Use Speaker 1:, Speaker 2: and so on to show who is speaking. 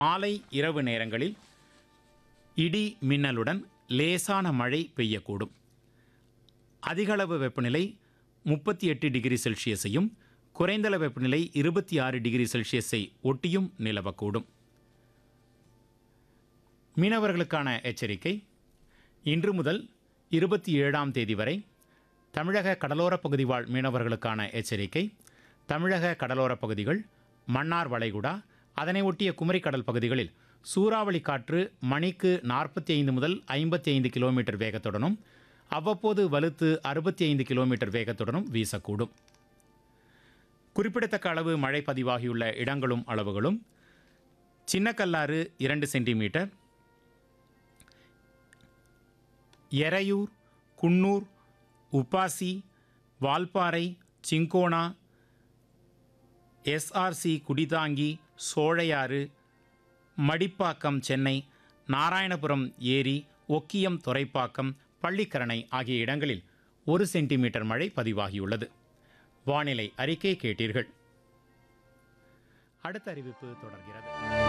Speaker 1: மாலை இரவு நேரங்களில் இடி மின்னலுடன் லேசான மழை பெய்யக்கூடும் அதிகளவு வெப்பநிலை முப்பத்தி எட்டு டிகிரி செல்சியஸையும் குறைந்தளவு வெப்பநிலை இருபத்தி ஆறு டிகிரி செல்சியஸை ஒட்டியும் நிலவக்கூடும் மீனவர்களுக்கான எச்சரிக்கை இன்று முதல் இருபத்தி ஏழாம் தேதி வரை தமிழக கடலோரப் பகுதி வாழ் மீனவர்களுக்கான எச்சரிக்கை தமிழக கடலோரப் பகுதிகள் மன்னார் வளைகுடா அதனை ஒட்டிய குமரிக்கடல் பகுதிகளில் சூறாவளி காற்று மணிக்கு நாற்பத்தி ஐந்து முதல் ஐம்பத்தி ஐந்து கிலோமீட்டர் வேகத்துடனும் அவ்வப்போது வலுத்து அறுபத்தி ஐந்து கிலோமீட்டர் வேகத்துடனும் வீசக்கூடும் குறிப்பிடத்தக்க அளவு மழை பதிவாகியுள்ள இடங்களும் அளவுகளும் சின்னக்கல்லாறு இரண்டு சென்டிமீட்டர் எரையூர் குன்னூர் உப்பாசி வால்பாறை சிங்கோனா எஸ்ஆர்சி குடிதாங்கி சோழையாறு மடிப்பாக்கம் சென்னை நாராயணபுரம் ஏரி ஒக்கியம் துறைப்பாக்கம் பள்ளிக்கரணை ஆகிய இடங்களில் ஒரு சென்டிமீட்டர் மழை பதிவாகியுள்ளது வானிலை அறிக்கை கேட்டீர்கள் அடுத்த அறிவிப்பு தொடர்கிறது